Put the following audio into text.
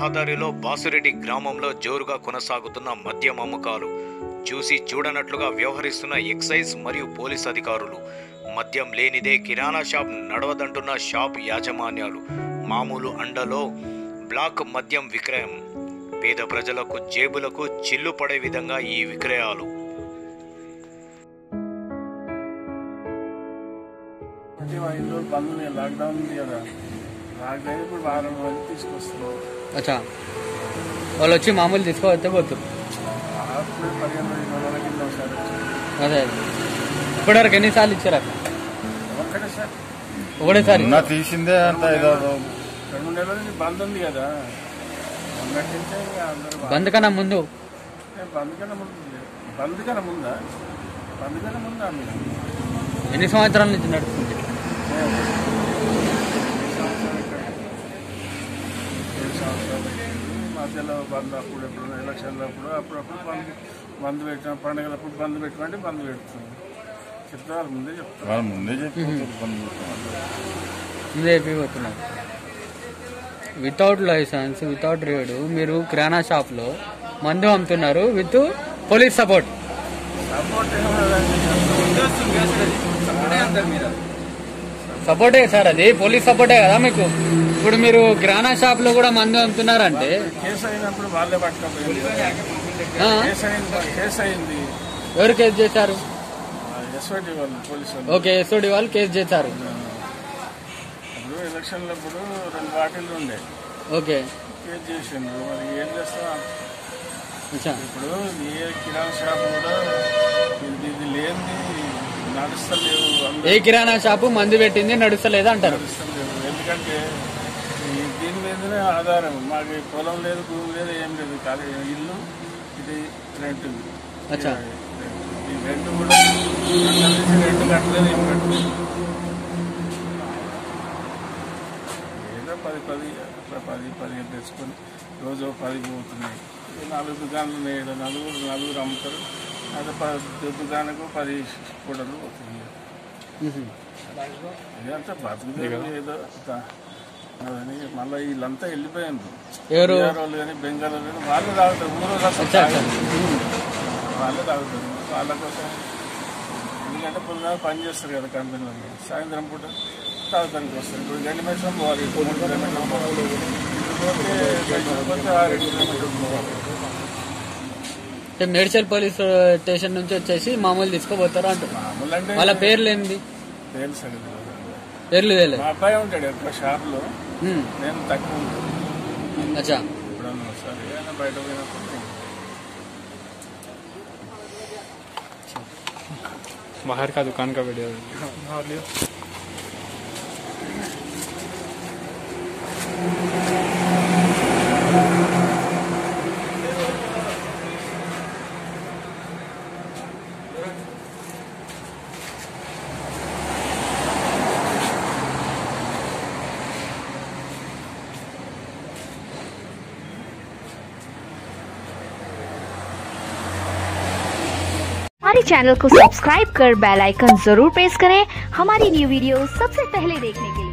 రహదారిలో బాసిరెడ్డి గ్రామంలో జోరుగా కొనసాగుతున్న మద్యం అమ్మకాలు చూసి చూడనట్లుగా వ్యవహరిస్తున్న ఎక్సైజ్ మరియు పోలీస్ అధికారులు మద్యం లేనిదే కిరాణా షాప్ నడవదంటున్న షాప్ యాజమాన్యాలు మామూలు అండలో బ్లాక్ మద్యం విక్రయం పేద ప్రజలకు జేబులకు చిల్లు పడే విధంగా ఈ విక్రయాలు అంటే మా ఇల్లు బంద్ ఉంది లాక్డౌన్ ఉంది కదా లాక్డౌన్ ఇప్పుడు వారం రోజులు తీసుకొస్తున్నాం అచ్చా వాళ్ళు వచ్చి మామూలు తీసుకోవస్తే పోతారు అప్పుడు పదిహేను ఇరవై రోజుల కింద ఒకసారి వచ్చింది అదే అదే ఇప్పటివరకు ఎన్నిసార్లు ఇచ్చారు అక్కడ ఒక్కటే సార్ ఒకటేసారి ఉన్న తీసిందే అంత ఏదో రెండు మూడు నెలల నుంచి బంద్ ఉంది కదా మొన్నటి నుంచే ఇక అందరూ బాగా- బంద్ కన్నా ముందు ఏ, బంద్ కన్నా ముందు బంద్ కన్నా ముందా బంద్ కన్నా ముందా మీరు ఎన్ని సంవత్సరాల నుంచి నడుస్తుంది ఏడు సంవత్సరాలు మధ్యలో బంద్ అప్పుడు ఎప్పుడు ఎలక్షన్లు అప్పుడు అప్పుడప్పుడు బంద్ బంద్ పెట్టిన పండుగలప్పుడు బంద్ పెట్టమంటే బంద్ పెడుతుంది చెప్తారు ముందే చెప్తారు వాళ్ళు ముందే చెప్పి ముందే అయిపోతున్నారు వితౌట్ లైసెన్స్ వితౌట్ రేడ్ మీరు కిరాణా షాప్లో మందు అమ్ముతున్నారు విత్ పోలీస్ సపోర్ట్ సపోర్ట్ ఏమన్నదండి సపోర్టే సార్ అది పోలీస్ సపోర్టే కదా మీకు ఇప్పుడు మీరు కిరాణా షాప్లో కూడా మందు అమ్ముతున్నారంటే కేసు అయినప్పుడు వాళ్ళే పట్టుకపోయింది ఆ, కేసు అయింది కేసు అయింది ఎవరు కేసు చేశారు ఎస్ఓటి వాళ్ళు పోలీసు వాళ్ళు ఓకే ఎస్ఓడి వాళ్ళు కేసు చేశారు అప్పుడు ఎలక్షన్లప్పుడు రెండు బాటిల్ ఉండే ఓకే కేసు చేసిండ్రు మరి ఏం చేస్తాం అచ్చా ఇప్పుడు ఏ కిరాణా షాప్ కూడా ఇది ఇది లేనిది నడుస్తలేవు ఏ అందరూ కిరాణా షాపు మందు పెట్టింది నడుస్తలేదు అంటారు నడుస్తలేవు ఎందుకంటే ఈ దీని మీదనే ఆధారం మాకు ఈ పొలం లేదు భూమి లేదు ఏం లేదు ఖాళీ ఇల్లు ఇది రెంట్ అచ్చా. ఈ రెంట్ కూడా అందరి నుంచి రెంట్ కట్టలేదు ఏం కట్టలేదు ఏదో పది పది అట్లా పది పదిహేను తెచ్చుకొని రోజు ఓ పది పోతున్నాయి ఈ నాలుగు దుకాణాలు ఉన్నాయి ఈడ నలుగురు నలుగురు అమ్ముతారు అదే పది దుకాణకు పది కూడలు పోతున్నాయి మ్మ్. ఇదంతా బతుకుదే ఏదో దా- అదని మళ్ళీ వీళ్ళంతా వెళ్ళిపోయారు ఎవరు బీహార్ వాళ్ళు కానీ బెంగాల్ వాళ్ళు కానీ వాళ్ళు తాగుతారు ఊరు అసలు అచ్చా అచ్చా తాగరు. వాళ్ళే తాగుతారు వాళ్ళ కోసం ఎందుకంటే పొద్దున పని చేస్తారు కదా కంపెనీలో సాయంత్రం పూట తాగుతానికి వస్తారు ఇప్పుడు రెండు నిమిషం పోవాలి ఇప్పుడు మూడు కిలోమీటర్లు పోవాలి ఇప్పుడు పోతే బయటకు పోతే ఆరు కిలోమీటర్లు పోవాలి అంటే మేడ్చల్ పోలీస్ స్టేషన్ నుంచి వచ్చేసి మామూలు తీసుకోపోతారు అంటారు మామూలు అంటే వాళ్ళ పేర్లు ఏంది తెలుసు అండి. పేర్లు తెలియదు మా అబ్బాయి ఉంటాడు ఎక్కువ షాప్లో మ్మ్. నేను తక్కువ ఉంటాను అచ్చా ఎప్పుడన్నా ఒకసారి ఏదైనా బయట పోయినప్పుడు నేను बाहर का दुकान का वीडियो है। हमारे चैनल को सब्सक्राइब कर बेल आइकन जरूर प्रेस करें हमारी न्यू वीडियो सबसे पहले देखने के लिए